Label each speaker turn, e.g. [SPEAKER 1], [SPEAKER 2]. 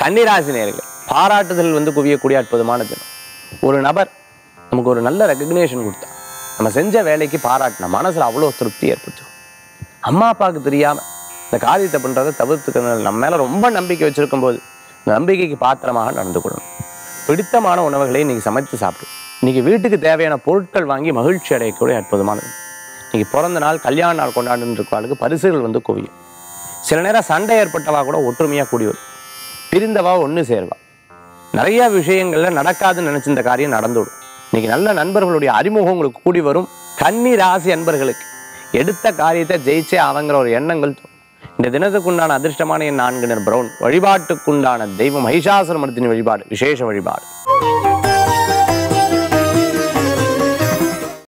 [SPEAKER 1] கன்னிராசி நேர்கள் பாராட்டுதல் வந்து குவியக்கூடிய அற்புதமான தினம் ஒரு நபர் நமக்கு ஒரு நல்ல ரெக்கக்னேஷன் கொடுத்தா நம்ம செஞ்ச வேலைக்கு பாராட்டின மனசுல அவ்வளோ திருப்தி ஏற்படுத்தும் அம்மா அப்பாவுக்கு தெரியாம இந்த காரியத்தை பண்றதை தவிர்த்துக்கணும் நம்ம மேல ரொம்ப நம்பிக்கை வச்சிருக்கும் போது இந்த நம்பிக்கைக்கு பாத்திரமாக நடந்து கொள்ளணும் பிடித்தமான உணவுகளை இன்னைக்கு சமைத்து சாப்பிடு இன்னைக்கு வீட்டுக்கு தேவையான பொருட்கள் வாங்கி மகிழ்ச்சி அடையக்கூடிய அற்புதமானது இன்னைக்கு பிறந்த நாள் கல்யாண நாள் கொண்டாடுன்னு இருக்கவங்களுக்கு பரிசுகள் வந்து குவியும் சில நேரம் சண்டை ஏற்பட்டவா கூட ஒற்றுமையா கூடி வரும் பிரிந்தவா ஒன்று சேர்வா நிறைய விஷயங்கள்ல நடக்காதுன்னு நினைச்ச இந்த காரியம் நடந்துவிடும் இன்னைக்கு நல்ல நண்பர்களுடைய அறிமுகம் உங்களுக்கு கூடி வரும் கன்னி ராசி அன்பர்களுக்கு எடுத்த காரியத்தை ஜெயிச்சே அவங்கிற ஒரு எண்ணங்கள் தோணும். இந்த தினத்துக்குண்டான அதிர்ஷ்டமான என் நான்கு நிற பிரவுன் வழிபாட்டுக்குண்டான தெய்வம் மகிஷாசுரமர்த்தினி வழிபாடு விசேஷ வழிபாடு